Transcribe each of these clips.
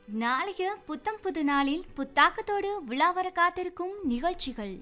நாளைய புத்தம் புது நாளில் புத்தாக்கத்தோடு விழா வர காத்திருக்கும் நிகழ்ச்சிகள்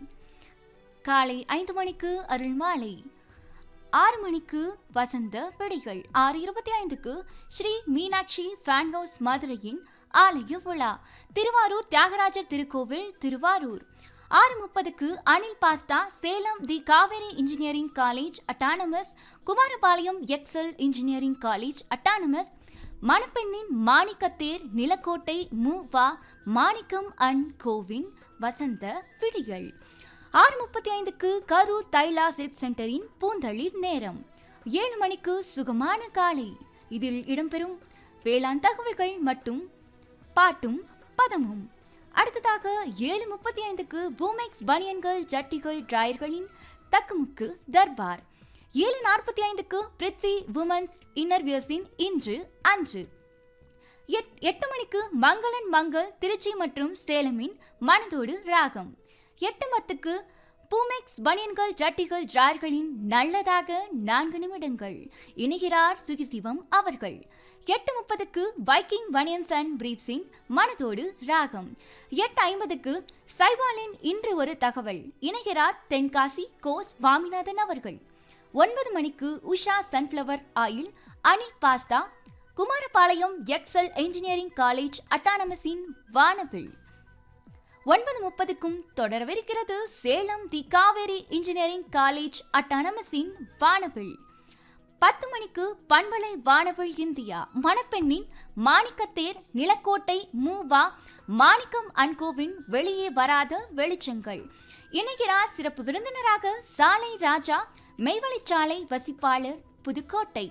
காலை ஐந்து மணிக்கு அருள் மாலை ஆறு மணிக்கு வசந்த பிடிகள் ஆறு இருபத்தி ஐந்துக்கு ஸ்ரீ மீனாட்சி ஃபேன் ஹவுஸ் மதுரையின் ஆலய விழா திருவாரூர் தியாகராஜர் திருக்கோவில் திருவாரூர் ஆறு முப்பதுக்கு Anil pasta Salem the Kaveri engineering college autonomous Kumarapalayam Excel engineering college autonomous மணப்பெண்ணின் மாணிக்கத்தேர் நிலக்கோட்டை மு வா மாணிக்கம் அண்ட் கோவின் வசந்த விடிகள் ஆறு முப்பத்தி ஐந்துக்கு கரூர் தைலா சில்க் சென்டரின் பூந்தளிர் நேரம் ஏழு மணிக்கு சுகமான காலை இதில் இடம்பெறும் வேளாண் தகவல்கள் மற்றும் பாட்டும் பதமும் அடுத்ததாக ஏழு முப்பத்தி ஐந்துக்கு பூமெக்ஸ் பனியன்கள் ஜட்டிகள் டிராயர்களின் தக்குமுக்கு தர்பார் ஏழு நாற்பத்தி ஐந்துக்கு பிருத்வி உமன்ஸ் இன்னர்வியர்ஸின் இன்று அன்று எட்- எட்டு மணிக்கு மங்களன் மங்கள் திருச்சி மற்றும் சேலமின் மனதோடு ராகம் எட்டு மத்துக்கு பூமெக்ஸ் பனியன்கள் ஜட்டிகள் ஜார்களின் நல்லதாக நான்கு நிமிடங்கள் இணைகிறார் சுகிசிவம் அவர்கள் எட்டு முப்பதுக்கு வைக்கிங் பனியன்ஸ் அண்ட் பிரீப்ஸின் மனதோடு ராகம் எட்டு ஐம்பதுக்கு சைவாலின் இன்று ஒரு தகவல் இணைகிறார் தென்காசி கோ சுவாமிநாதன் அவர்கள் ஒன்பது மணிக்கு Usha sunflower oil Anil pasta Kumarapalayam Excel engineering college அட்டானமஸின் வானவில் ஒன்பது முப்பதுக்கும் தொடரவிருக்கிறது Salem the Kaveri engineering college அட்டானமஸின் வானவில் பத்து மணிக்கு பண்பலை வானவில் இந்தியா மணப்பெண்ணின் மாணிக்கத்தேர் நிலக்கோட்டை மூவா மாணிக்கம் அன்கோவின் வெளியே வராத வெளிச்சங்கள் இணைகிறார் சிறப்பு விருந்தினராக சாலை ராஜா மெய்வழிச்சாலை வசிப்பாளர் புதுக்கோட்டை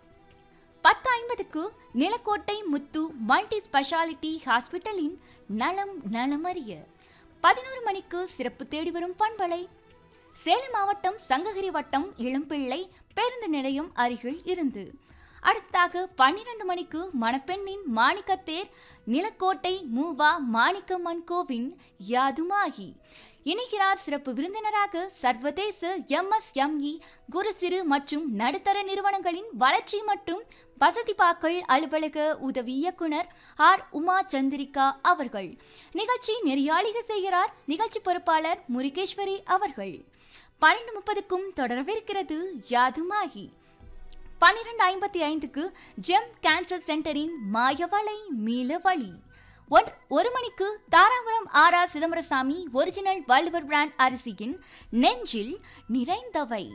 பத்து ஐம்பதுக்கு நிலக்கோட்டை முத்து மல்டி ஸ்பெஷாலிட்டி ஹாஸ்பிட்டலின் நலம் நலமறிய பதினோரு மணிக்கு சிறப்பு தேடி வரும் பண்பலை சேலம் மாவட்டம் சங்ககிரி வட்டம் இளம்பிள்ளை பேருந்து நிலையம் அருகில் இருந்து அடுத்ததாக பன்னிரண்டு மணிக்கு மணப்பெண்ணின் மாணிக்கத்தேர் நிலக்கோட்டை மூவா மாணிக்கம்மன் கோவின் யாதுமாகி இணைகிறார் சிறப்பு விருந்தினராக சர்வதேச எம்எஸ்எம்இ குறு சிறு மற்றும் நடுத்தர நிறுவனங்களின் வளர்ச்சி மற்றும் வசதிபாக்கள் அலுவலக உதவி இயக்குனர் ஆர் உமா சந்திரிகா அவர்கள் நிகழ்ச்சி நெறியாளிக செய்கிறார் நிகழ்ச்சி பொறுப்பாளர் முருகேஸ்வரி அவர்கள் பன்னெண்டு முப்பதுக்கும் தொடரவிருக்கிறது யாதுமாகி பன்னிரண்டு ஐம்பத்தி ஐந்துக்கு ஜெம் கேன்சர் சென்டரின் மாயவலை மீளவழி ஒன் ஒரு மணிக்கு Dharapuram R R Chidambarasamy original Valluvar brand அரிசியின் நெஞ்சில் நிறைந்தவை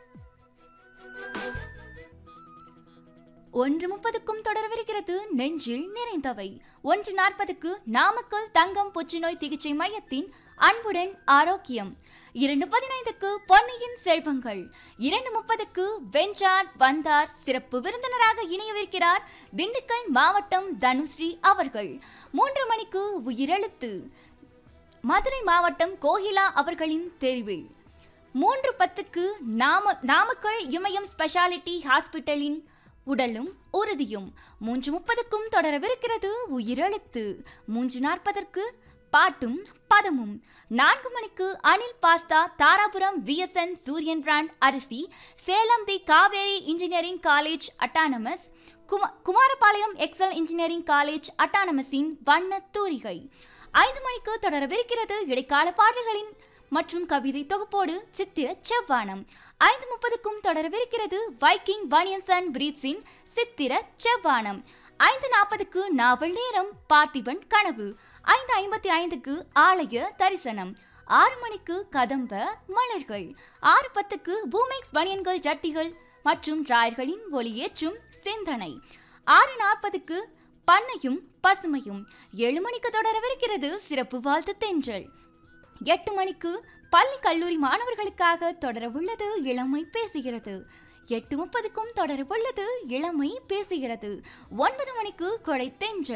ஒன்று முப்பதுக்கும் தொடரவிருக்கிறது நெஞ்சில் நிறைந்தவை ஒன்று நாற்பதுக்கு நாமக்கல் தங்கம் புற்றுநோய் சிகிச்சை மையத்தின் அன்புடன் ஆரோக்கியம் இரண்டு பதினைந்துக்கு பொன்னியின் செல்வங்கள் இரண்டு முப்பதுக்கு வெஞ்சார் வந்தார் சிறப்பு விருந்தினராக இணையவிருக்கிறார் திண்டுக்கல் மாவட்டம் தனுஸ்ரீ அவர்கள் மூன்று மணிக்கு உயிரெழுத்து மதுரை மாவட்டம் கோகிலா அவர்களின் தெரிவில் மூன்று பத்துக்கு நாம நாமக்கல் இமயம் ஸ்பெஷாலிட்டி ஹாஸ்பிட்டலின் உடலும் உறுதியும் மூன்று முப்பதுக்கும் தொடரவிருக்கிறது உயிரெழுத்து மூன்று நாற்பதற்கு பாட்டும் பதமும் நான்கு மணிக்கு Anil pasta Dharapuram VSN Suriyan brand அரிசி Salem the Kaveri engineering college autonomous குமா குமாரபாளையம் எக்ஸல் இன்ஜினியரிங் காலேஜ் அட்டானமஸின் வண்ண தூரிகை ஐந்து மணிக்கு தொடரவிருக்கிறது இடைக்கால பாடல்களின் மற்றும் கவிதை தொகுப்போடு சித்திர செவ்வானம் ஐந்து முப்பதுக்கும் தொடரவிருக்கிறது வைக்கிங் பனியன்ஸ் அண்ட் பிரீப்ஸின் சித்திர செவ்வானம் ஐந்து நாற்பதுக்கு நாவல் நேரம் பார்த்திபன் கனவு ஐந்து ஐம்பத்தி ஐந்துக்கு ஆலய தரிசனம் ஆறு மணிக்கு கதம்ப மலர்கள் ஆறு பத்துக்கு பூமெக்ஸ் பனியன்கள் ஜட்டிகள் மற்றும் டிராயர்களின் ஒளியேற்றும் சிந்தனை ஆறு நாற்பதுக்கு பண்ணையும் பசுமையும் ஏழு மணிக்கு தொடரவிருக்கிறது சிறப்பு வாழ்த்து தென்றல் எட்டு மணிக்கு பள்ளி கல்லூரி மாணவர்களுக்காக தொடரவுள்ளது இளமை பேசுகிறது எட்டு முப்பதுக்கும் தொடரவுள்ளது இளமை பேசுகிறது ஒன்பது மணிக்கு கொடை தென்றல்